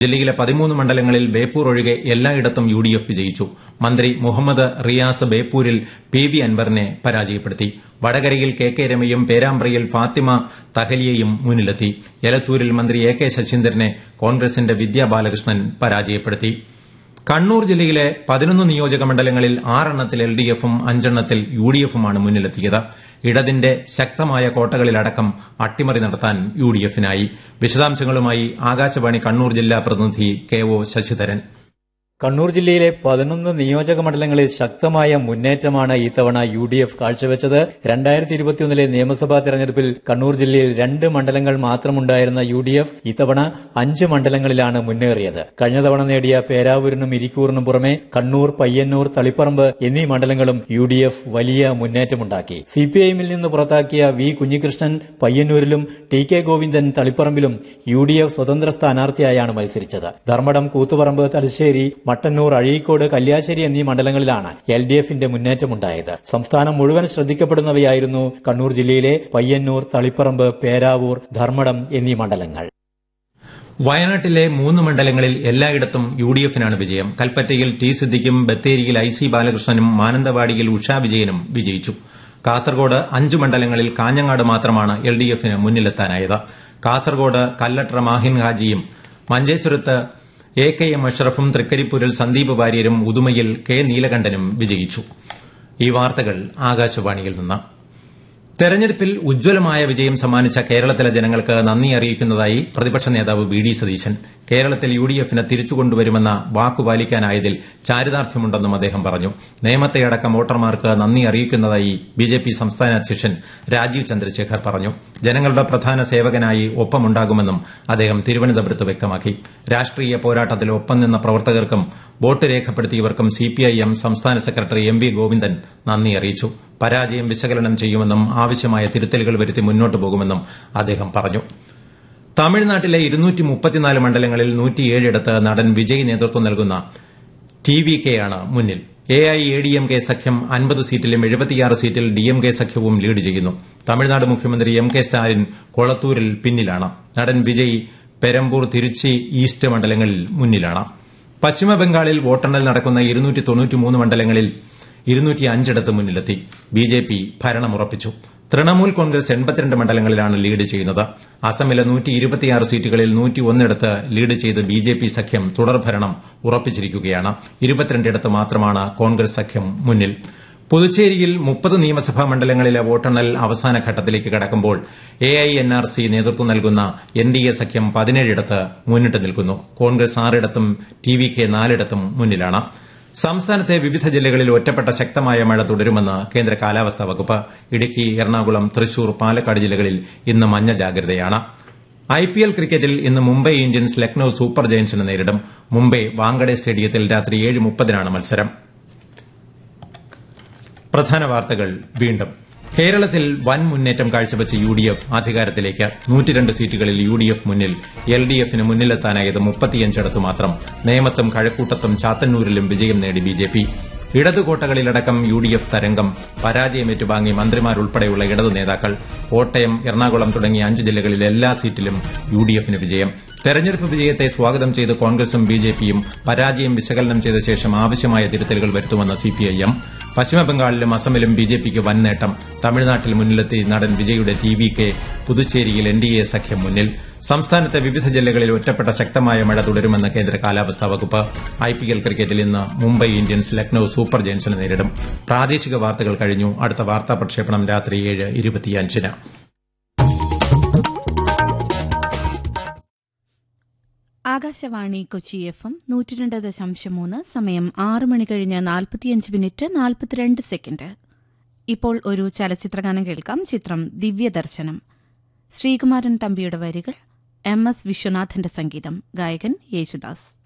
ജില്ലയിലെ പതിമൂന്ന് മണ്ഡലങ്ങളിൽ ബേപ്പൂർ ഒഴികെ എല്ലായിടത്തും യു ഡി എഫ് വിജയിച്ചു മന്ത്രി മുഹമ്മദ് റിയാസ് ബേപ്പൂരിൽ പി വി അൻവറിനെ പരാജയപ്പെടുത്തി വടകരയിൽ കെ കെ രമയും പേരാമ്പ്രയിൽ ഫാത്തിമ തഹലിയയും മുന്നിലെത്തി എലത്തൂരിൽ മന്ത്രി എ കെ ശശീന്ദ്രനെ കോൺഗ്രസിന്റെ വിദ്യാ ബാലകൃഷ്ണൻ പരാജയപ്പെടുത്തി കണ്ണൂർ ജില്ലയിലെ പതിനൊന്ന് നിയോജക മണ്ഡലങ്ങളിൽ ആറെണ്ണത്തിൽ എൽ ഡി എഫും അഞ്ചെണ്ണത്തിൽ യു ഡി എഫുമാണ് മുന്നിലെത്തിയത് ഇടതിന്റെ ശക്തമായ കോട്ടകളിലടക്കം അട്ടിമറി നടത്താൻ യു ഡി എഫിനായി വിശദാംശങ്ങളുമായി ആകാശവാണി കണ്ണൂർ ജില്ലാ പ്രതിനിധി കെ ഒ ശശിധരൻ കണ്ണൂർ ജില്ലയിലെ പതിനൊന്ന് നിയോജക മണ്ഡലങ്ങളിൽ ശക്തമായ മുന്നേറ്റമാണ് ഇത്തവണ യു ഡി എഫ് കാഴ്ചവെച്ചത് രണ്ടായിരത്തി ഇരുപത്തിയൊന്നിലെ നിയമസഭാ തെരഞ്ഞെടുപ്പിൽ കണ്ണൂർ ജില്ലയിൽ രണ്ട് മണ്ഡലങ്ങൾ മാത്രമുണ്ടായിരുന്ന യു ഡി എഫ് ഇത്തവണ അഞ്ച് മണ്ഡലങ്ങളിലാണ് മുന്നേറിയത് കഴിഞ്ഞ തവണ നേടിയ പേരാവൂരിനും ഇരിക്കൂറിനും പുറമെ കണ്ണൂർ പയ്യന്നൂർ തളിപ്പറമ്പ് എന്നീ മണ്ഡലങ്ങളും യു ഡി എഫ് വലിയ മുന്നേറ്റമുണ്ടാക്കി സി പി ഐഎമ്മിൽ നിന്ന് പുറത്താക്കിയ വി കുഞ്ഞികൃഷ്ണൻ പയ്യന്നൂരിലും ടി കെ ഗോവിന്ദൻ തളിപ്പറമ്പിലും യു ഡി എഫ് സ്വതന്ത്ര സ്ഥാനാർത്ഥിയായാണ് മത്സരിച്ചത് ധർമ്മടം കൂത്തുപറമ്പ് തലശ്ശേരി മട്ടന്നൂർ അഴീക്കോട് കല്യാശ്ശേരി എന്നീ മണ്ഡലങ്ങളിലാണ് എൽ ഡി എഫിന്റെ മുന്നേറ്റമുണ്ടായത് സംസ്ഥാനം മുഴുവൻ ശ്രദ്ധിക്കപ്പെടുന്നവയായിരുന്നു കണ്ണൂർ ജില്ലയിലെ പയ്യന്നൂർ തളിപ്പറമ്പ് പേരാവൂർ ധർമ്മടം എന്നീ മണ്ഡലങ്ങൾ വയനാട്ടിലെ മൂന്ന് മണ്ഡലങ്ങളിൽ എല്ലായിടത്തും യു ഡി എഫിനാണ് വിജയം കൽപ്പറ്റയിൽ ടി സിദ്ദിഖും ബത്തേരിയിൽ ഐ സി ബാലകൃഷ്ണനും മാനന്തവാടിയിൽ ഉഷാ വിജയനും വിജയിച്ചു കാസർഗോഡ് അഞ്ച് മണ്ഡലങ്ങളിൽ കാഞ്ഞങ്ങാട് മാത്രമാണ് എൽ ഡി എഫിന് മുന്നിലെത്താനായത് കാസർഗോഡ് കല്ലട്ര മാഹിൻ ഹാജിയും മഞ്ചേശ്വരത്ത് എ കെ എം അഷ്റഫും തൃക്കരിപ്പൂരിൽ സന്ദീപ് വാര്യരും ഉദുമയിൽ കെ നീലകണ്ഠനും വിജയിച്ചു ഈ വാർത്തകൾ ആകാശവാണിയിൽ നിന്ന് തെരഞ്ഞെടുപ്പിൽ ഉജ്ജ്വലമായ വിജയം സമ്മാനിച്ച കേരളത്തിലെ ജനങ്ങൾക്ക് നന്ദി അറിയിക്കുന്നതായി പ്രതിപക്ഷ നേതാവ് വി ഡി സതീശൻ കേരളത്തിൽ യു ഡി എഫിനെ തിരിച്ചുകൊണ്ടുവരുമെന്ന വാക്കുപാലിക്കാനായതിൽ ചാരിതാർത്ഥ്യമുണ്ടെന്നും അദ്ദേഹം പറഞ്ഞു നേമത്തെയടക്കം വോട്ടർമാർക്ക് നന്ദി അറിയിക്കുന്നതായി ബി ജെ പി സംസ്ഥാന അധ്യക്ഷൻ രാജീവ് ചന്ദ്രശേഖർ പറഞ്ഞു ജനങ്ങളുടെ പ്രധാന സേവകനായി ഒപ്പമുണ്ടാകുമെന്നും അദ്ദേഹം തിരുവനന്തപുരത്ത് വ്യക്തമാക്കി രാഷ്ട്രീയ പോരാട്ടത്തിൽ ഒപ്പം നിന്ന പ്രവർത്തകർക്കും വോട്ട് രേഖപ്പെടുത്തിയവർക്കും സിപിഐഎം സംസ്ഥാന സെക്രട്ടറി എം വി ഗോവിന്ദൻ നന്ദി അറിയിച്ചു പരാജയം വിശകലനം ചെയ്യുമെന്നും ആവശ്യമായ തിരുത്തലുകൾ വരുത്തി മുന്നോട്ട് പോകുമെന്നും അദ്ദേഹം പറഞ്ഞു തമിഴ്നാട്ടിലെ ഇരുന്നൂറ്റി മുപ്പത്തിനാല് മണ്ഡലങ്ങളിൽ നൂറ്റിയേഴിടത്ത് നടൻ വിജയ് നേതൃത്വം നൽകുന്ന ടി വി കെ ആണ് മുന്നിൽ A I A D M K സഖ്യം അൻപത് സീറ്റിലും എഴുപത്തിയാറ് സീറ്റിൽ ഡി എം കെ സഖ്യവും ലീഡ് ചെയ്യുന്നു തമിഴ്നാട് മുഖ്യമന്ത്രി എം കെ സ്റ്റാലിൻ കൊളത്തൂരിൽ പിന്നിലാണ് നടൻ വിജയ് പെരമ്പൂർ തിരുച്ചി ഈസ്റ്റ് മണ്ഡലങ്ങളിൽ മുന്നിലാണ് പശ്ചിമബംഗാളിൽ വോട്ടെണ്ണൽ നടക്കുന്ന ഇരുന്നൂറ്റി തൊണ്ണൂറ്റിമൂന്ന് മണ്ഡലങ്ങളിൽ ഇരുന്നൂറ്റി അഞ്ചിടത്ത് മുന്നിലെത്തി ബി ജെ പി ഭരണമുറപ്പിച്ചു തൃണമൂൽ കോൺഗ്രസ് എൺപത്തിരണ്ട് മണ്ഡലങ്ങളിലാണ് ലീഡ് ചെയ്യുന്നത് അസമിലെ നൂറ്റി ഇരുപത്തിയാറ് സീറ്റുകളിൽ നൂറ്റി ഒന്നിടത്ത് ലീഡ് ചെയ്ത് ബി ജെ പി സഖ്യം തുടർഭരണം ഉറപ്പിച്ചിരിക്കുകയാണ് ഇരുപത്തിരണ്ടിടത്ത് മാത്രമാണ് കോൺഗ്രസ് സഖ്യം മുന്നിൽ പുതുച്ചേരിയിൽ മുപ്പത് നിയമസഭാ മണ്ഡലങ്ങളിലെ വോട്ടെണ്ണൽ അവസാന ഘട്ടത്തിലേക്ക് കടക്കുമ്പോൾ A I N R C നേതൃത്വം നൽകുന്ന എൻ ഡി എ സഖ്യം പതിനേഴിടത്ത് മുന്നിട്ട് നിൽക്കുന്നു കോൺഗ്രസ് ആറിടത്തും ടി വി കെ നാലിടത്തും മുന്നിലാണ് സംസ്ഥാനത്തെ വിവിധ ജില്ലകളിൽ ഒറ്റപ്പെട്ട ശക്തമായ മഴ തുടരുമെന്ന് കേന്ദ്ര കാലാവസ്ഥാ വകുപ്പ് ഇടുക്കി എറണാകുളം തൃശൂർ പാലക്കാട് ജില്ലകളിൽ ഇന്ന് മഞ്ഞ ജാഗ്രതയാണ് ഐ പി എൽ ക്രിക്കറ്റിൽ ഇന്ന് മുംബൈ ഇന്ത്യൻസ് ലക്നൌ സൂപ്പർ ജയൻസിനെ നേരിടും മുംബൈ വാങ്കഡെ സ്റ്റേഡിയത്തിൽ രാത്രി ഏഴ് മുപ്പതിനാണ് മത്സരം പ്രധാന വാർത്തകൾ വീണ്ടും കേരളത്തിൽ വൻ മുന്നേറ്റം കാഴ്ചവെച്ച യു ഡി എഫ് അധികാരത്തിലേക്ക് നൂറ്റിരണ്ട് സീറ്റുകളിൽ യു ഡി എഫ് മുന്നിൽ എൽ ഡി എഫിന് മുന്നിലെത്താനായത് മുപ്പത്തിയഞ്ചിടത്ത് മാത്രം നേമത്തും കഴക്കൂട്ടത്തും ചാത്തന്നൂരിലും വിജയം നേടി ബി ജെ പി ഇടതുകോട്ടകളിലടക്കം യു ഡി എഫ് തരംഗം പരാജയം ഏറ്റുവാങ്ങി മന്ത്രിമാരുൾപ്പെടെയുള്ള ഇടതു നേതാക്കൾ കോട്ടയം എറണാകുളം തുടങ്ങിയ അഞ്ച് ജില്ലകളിൽ എല്ലാ സീറ്റിലും യു ഡി എഫിന് വിജയം തെരഞ്ഞെടുപ്പ് വിജയത്തെ സ്വാഗതം ചെയ്ത് കോൺഗ്രസും ബി ജെ പിയും പരാജയം വിശകലനം ചെയ്ത ശേഷം ആവശ്യമായ തിരുത്തലുകൾ വരുത്തുമെന്ന് സിപിഐഎം പശ്ചിമബംഗാളിലും അസമിലും ബി ജെ പിക്ക് വൻ നേട്ടം തമിഴ്നാട്ടിൽ മുന്നിലെത്തി നടൻ വിജയുടെ ടി വി കെ പുതുച്ചേരിയിൽ എൻ ഡി എ സഖ്യം മുന്നിൽ സംസ്ഥാനത്തെ വിവിധ ജില്ലകളിൽ ഒറ്റപ്പെട്ട ശക്തമായ മഴ തുടരുമെന്ന് കേന്ദ്ര കാലാവസ്ഥാ വകുപ്പ് ഐ പി എൽ ക്രിക്കറ്റിൽ ഇന്ന് മുംബൈ ഇന്ത്യൻസ് ലക്നൌ സൂപ്പർ ജയൻസിനെ നേരിടും പ്രാദേശിക വാർത്തകൾ കഴിഞ്ഞു അടുത്ത വാർത്താ പ്രക്ഷേപണം രാത്രി ഏഴ് ഇരുപത്തിയഞ്ചിന് ആകാശവാണി കൊച്ചി എഫ് എം നൂറ്റിരണ്ട് ദശാംശം മൂന്ന് സമയം ആറ് മണി കഴിഞ്ഞ് നാൽപ്പത്തിയഞ്ച് മിനിറ്റ് നാൽപ്പത്തിരണ്ട് സെക്കൻഡ് ഇപ്പോൾ ഒരു ചലച്ചിത്രഗാനം കേൾക്കാം ചിത്രം ദിവ്യദർശനം ശ്രീകുമാരൻ തമ്പിയുടെ വരികൾ എം എസ് വിശ്വനാഥന്റെ സംഗീതം ഗായകൻ യേശുദാസ്